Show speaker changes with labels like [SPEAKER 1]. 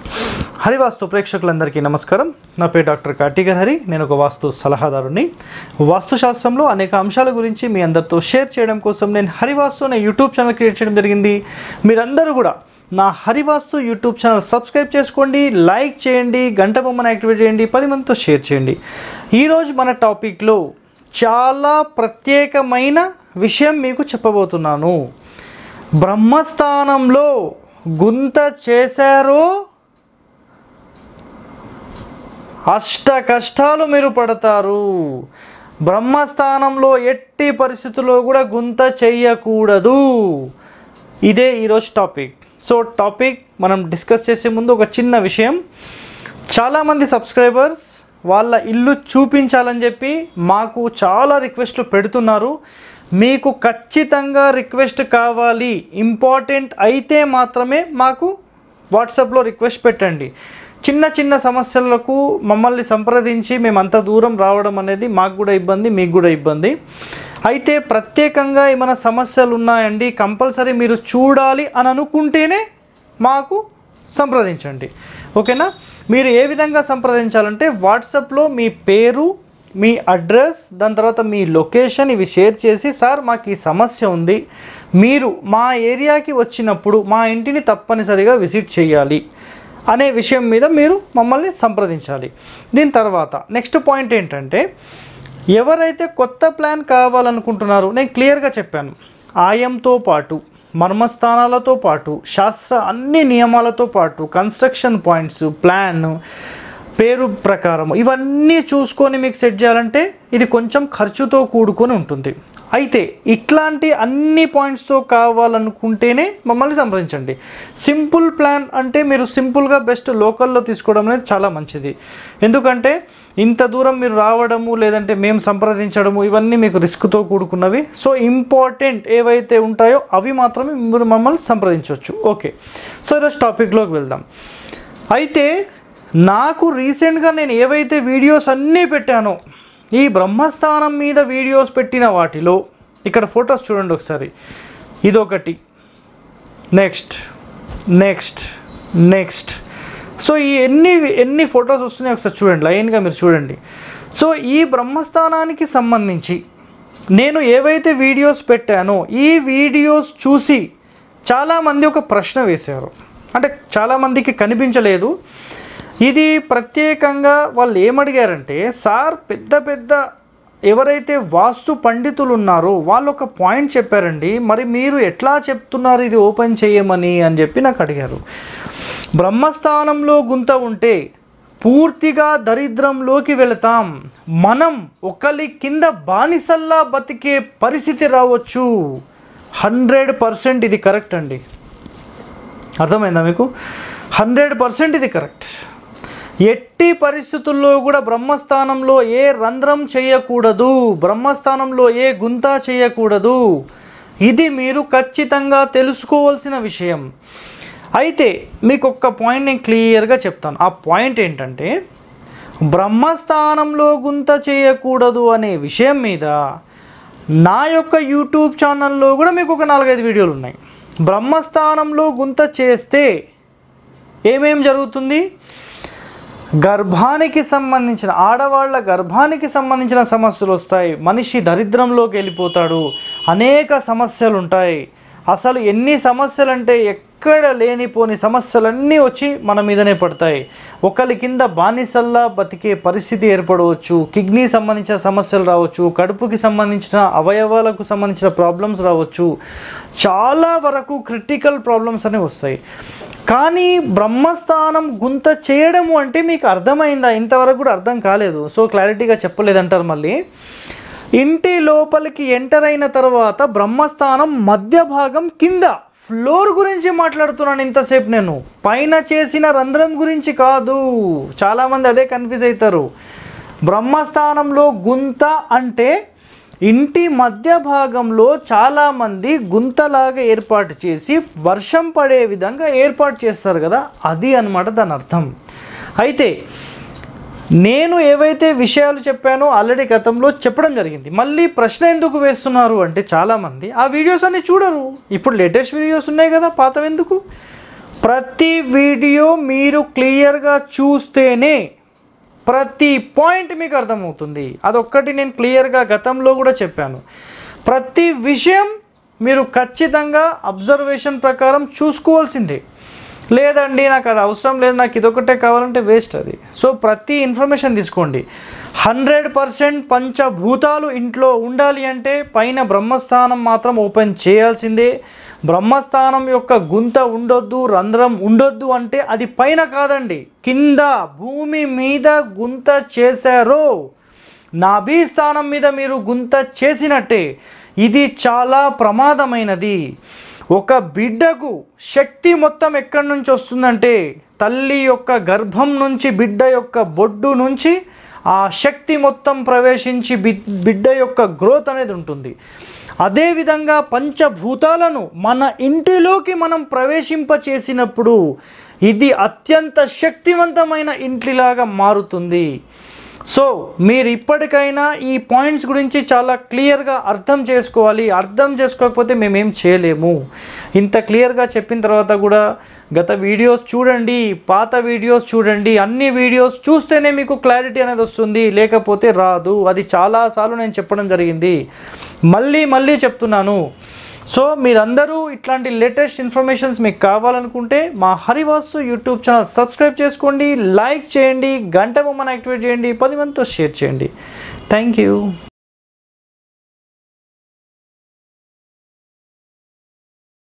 [SPEAKER 1] హరివాస్తు ప్రేక్షకులందరికీ నమస్కారం నా పేరు డాక్టర్ కార్టిగర్ హరి నేను ఒక వాస్తు సలహాదారుని వాస్తుశాస్త్రంలో అనేక అంశాల గురించి మీ అందరితో షేర్ చేయడం కోసం నేను హరివాస్తు అనే యూట్యూబ్ ఛానల్ క్రియేట్ చేయడం జరిగింది మీరందరూ కూడా నా హరివాస్తు యూట్యూబ్ ఛానల్ సబ్స్క్రైబ్ చేసుకోండి లైక్ చేయండి గంట బొమ్మను యాక్టివేట్ చేయండి పది మందితో షేర్ చేయండి ఈరోజు మన టాపిక్లో చాలా ప్రత్యేకమైన విషయం మీకు చెప్పబోతున్నాను బ్రహ్మస్థానంలో గుంత చేశారో అష్ట కష్టాలు మీరు పడతారు బ్రహ్మస్థానంలో ఎట్టి పరిస్థితుల్లో కూడా గుంత చెయ్యకూడదు ఇదే ఈరోజు టాపిక్ సో టాపిక్ మనం డిస్కస్ చేసే ముందు ఒక చిన్న విషయం చాలామంది సబ్స్క్రైబర్స్ వాళ్ళ ఇల్లు చూపించాలని చెప్పి మాకు చాలా రిక్వెస్ట్లు పెడుతున్నారు మీకు ఖచ్చితంగా రిక్వెస్ట్ కావాలి ఇంపార్టెంట్ అయితే మాత్రమే మాకు వాట్సాప్లో రిక్వెస్ట్ పెట్టండి చిన్న చిన్న సమస్యలకు మమ్మల్ని సంప్రదించి మేము అంత దూరం రావడం అనేది మాకు కూడా ఇబ్బంది మీకు కూడా ఇబ్బంది అయితే ప్రత్యేకంగా ఏమైనా సమస్యలు ఉన్నాయండి కంపల్సరీ మీరు చూడాలి అని అనుకుంటేనే మాకు సంప్రదించండి ఓకేనా మీరు ఏ విధంగా సంప్రదించాలంటే వాట్సాప్లో మీ పేరు మీ అడ్రస్ దాని తర్వాత మీ లొకేషన్ ఇవి షేర్ చేసి సార్ మాకు ఈ సమస్య ఉంది మీరు మా ఏరియాకి వచ్చినప్పుడు మా ఇంటిని తప్పనిసరిగా విజిట్ చేయాలి అనే విషయం మీద మీరు మమ్మల్ని సంప్రదించాలి దీని తర్వాత నెక్స్ట్ పాయింట్ ఏంటంటే ఎవరైతే కొత్త ప్లాన్ కావాలనుకుంటున్నారో నేను క్లియర్గా చెప్పాను ఆయంతో పాటు మర్మస్థానాలతో పాటు శాస్త్ర అన్ని నియమాలతో పాటు కన్స్ట్రక్షన్ పాయింట్స్ ప్లాన్ పేరు ప్రకారం ఇవన్నీ చూసుకొని మీకు సెట్ చేయాలంటే ఇది కొంచెం ఖర్చుతో కూడుకొని ఉంటుంది అయితే ఇట్లాంటి అన్ని పాయింట్స్తో కావాలనుకుంటేనే మమ్మల్ని సంప్రదించండి సింపుల్ ప్లాన్ అంటే మీరు సింపుల్గా బెస్ట్ లోకల్లో తీసుకోవడం అనేది చాలా మంచిది ఎందుకంటే ఇంత దూరం మీరు రావడము లేదంటే మేము సంప్రదించడము ఇవన్నీ మీకు రిస్క్తో కూడుకున్నవి సో ఇంపార్టెంట్ ఏవైతే ఉంటాయో అవి మాత్రమే మీరు మమ్మల్ని సంప్రదించవచ్చు ఓకే సో ఈరోజు టాపిక్లోకి వెళ్దాం అయితే నాకు రీసెంట్గా నేను ఏవైతే వీడియోస్ అన్నీ పెట్టానో ఈ బ్రహ్మస్థానం మీద వీడియోస్ పెట్టిన వాటిలో ఇక్కడ ఫొటోస్ చూడండి ఒకసారి ఇదొకటి నెక్స్ట్ నెక్స్ట్ నెక్స్ట్ సో ఈ ఎన్ని ఎన్ని ఫొటోస్ వస్తున్నాయి ఒకసారి చూడండి లైన్గా మీరు చూడండి సో ఈ బ్రహ్మస్థానానికి సంబంధించి నేను ఏవైతే వీడియోస్ పెట్టానో ఈ వీడియోస్ చూసి చాలామంది ఒక ప్రశ్న వేశారు అంటే చాలామందికి కనిపించలేదు ఇది ప్రత్యేకంగా వాళ్ళు ఏమడిగారంటే సార్ పెద్ద పెద్ద ఎవరైతే వాస్తు పండితులు ఉన్నారో వాళ్ళు ఒక పాయింట్ చెప్పారండి మరి మీరు ఎట్లా చెప్తున్నారు ఇది ఓపెన్ చేయమని అని చెప్పి నాకు అడిగారు బ్రహ్మస్థానంలో గుంత ఉంటే పూర్తిగా దరిద్రంలోకి వెళతాం మనం ఒకరి కింద బానిసల్లా బతికే పరిస్థితి రావచ్చు హండ్రెడ్ పర్సెంట్ ఇది కరెక్ట్ అండి అర్థమైందా మీకు హండ్రెడ్ పర్సెంట్ ఇది కరెక్ట్ ఎట్టి పరిస్థితుల్లో కూడా బ్రహ్మస్థానంలో ఏ రంధ్రం చేయకూడదు బ్రహ్మస్థానంలో ఏ గుంత చేయకూడదు ఇది మీరు ఖచ్చితంగా తెలుసుకోవాల్సిన విషయం అయితే మీకు ఒక్క పాయింట్ నేను క్లియర్గా చెప్తాను ఆ పాయింట్ ఏంటంటే బ్రహ్మస్థానంలో గుంత చేయకూడదు అనే విషయం మీద నా యొక్క యూట్యూబ్ ఛానల్లో కూడా మీకు ఒక నాలుగైదు వీడియోలు ఉన్నాయి బ్రహ్మస్థానంలో గుంత చేస్తే ఏమేం జరుగుతుంది గర్భానికి సంబంధించిన ఆడవాళ్ళ గర్భానికి సంబంధించిన సమస్యలు వస్తాయి మనిషి దరిద్రంలోకి వెళ్ళిపోతాడు అనేక సమస్యలు ఉంటాయి అసలు ఎన్ని సమస్యలు అంటే ఎక్కడ లేనిపోని సమస్యలన్నీ వచ్చి మన మీదనే పడతాయి ఒకరి కింద బానిసల్లా బతికే పరిస్థితి ఏర్పడవచ్చు కిడ్నీ సంబంధించిన సమస్యలు రావచ్చు కడుపుకి సంబంధించిన అవయవాలకు సంబంధించిన ప్రాబ్లమ్స్ రావచ్చు చాలా వరకు క్రిటికల్ ప్రాబ్లమ్స్ అనేవి వస్తాయి కానీ బ్రహ్మస్థానం గుంత చేయడము అంటే మీకు అర్థమైందా ఇంతవరకు కూడా అర్థం కాలేదు సో క్లారిటీగా చెప్పలేదంటారు మళ్ళీ ఇంటి లోపలికి ఎంటర్ అయిన తర్వాత బ్రహ్మస్థానం మధ్య భాగం కింద ఫ్లోర్ గురించి మాట్లాడుతున్నాను ఇంతసేపు నేను పైన చేసిన రంధ్రం గురించి కాదు చాలామంది అదే కన్ఫ్యూజ్ అవుతారు బ్రహ్మస్థానంలో గుంత అంటే ఇంటి మధ్య భాగంలో చాలామంది గుంతలాగా ఏర్పాటు చేసి వర్షం పడే విధంగా ఏర్పాటు చేస్తారు కదా అది అన్నమాట దాని అర్థం అయితే నేను ఏవైతే విషయాలు చెప్పానో ఆల్రెడీ గతంలో చెప్పడం జరిగింది మళ్ళీ ప్రశ్న ఎందుకు వేస్తున్నారు అంటే చాలామంది ఆ వీడియోస్ అన్ని చూడరు ఇప్పుడు లేటెస్ట్ వీడియోస్ ఉన్నాయి కదా పాతవెందుకు ప్రతి వీడియో మీరు క్లియర్గా చూస్తేనే ప్రతి పాయింట్ మీకు అర్థమవుతుంది అదొక్కటి నేను క్లియర్గా గతంలో కూడా చెప్పాను ప్రతి విషయం మీరు ఖచ్చితంగా అబ్జర్వేషన్ ప్రకారం చూసుకోవాల్సిందే లేదండి నాకు అది అవసరం లేదు నాకు ఇదొకటే కావాలంటే వేస్ట్ అది సో ప్రతి ఇన్ఫర్మేషన్ తీసుకోండి హండ్రెడ్ పర్సెంట్ పంచభూతాలు ఇంట్లో ఉండాలి అంటే పైన బ్రహ్మస్థానం మాత్రం ఓపెన్ చేయాల్సిందే బ్రహ్మస్థానం యొక్క గుంత ఉండొద్దు రంధ్రం ఉండొద్దు అంటే అది పైన కాదండి కింద భూమి మీద గుంత చేశారో నాభి స్థానం మీద మీరు గుంత చేసినట్టే ఇది చాలా ప్రమాదమైనది ఒక బిడ్డకు శక్తి మొత్తం ఎక్కడి నుంచి వస్తుందంటే తల్లి యొక్క గర్భం నుంచి బిడ్డ యొక్క బొడ్డు నుంచి ఆ శక్తి మొత్తం ప్రవేశించి బి- బిడ్డ యొక్క గ్రోత్ అనేది ఉంటుంది అదేవిధంగా పంచభూతాలను మన ఇంటిలోకి మనం ప్రవేశింప చేసినప్పుడు ఇది అత్యంత శక్తివంతమైన ఇంటిలాగా మారుతుంది సో మీరు ఇప్పటికైనా ఈ పాయింట్స్ గురించి చాలా క్లియర్గా అర్థం చేసుకోవాలి అర్థం చేసుకోకపోతే మేమేం చేయలేము ఇంత క్లియర్గా చెప్పిన తర్వాత కూడా గత వీడియోస్ చూడండి పాత వీడియోస్ చూడండి అన్ని వీడియోస్ చూస్తేనే మీకు క్లారిటీ అనేది వస్తుంది లేకపోతే రాదు అది చాలాసార్లు నేను చెప్పడం జరిగింది మళ్ళీ మళ్ళీ చెప్తున్నాను సో మీరందరూ ఇట్లాంటి లేటెస్ట్ ఇన్ఫర్మేషన్స్ మీకు కావాలనుకుంటే మా హరివాసు యూట్యూబ్ ఛానల్ సబ్స్క్రైబ్ చేసుకోండి లైక్ చేయండి గంట బొమ్మను యాక్టివేట్ చేయండి పది మందితో షేర్ చేయండి థ్యాంక్ యూ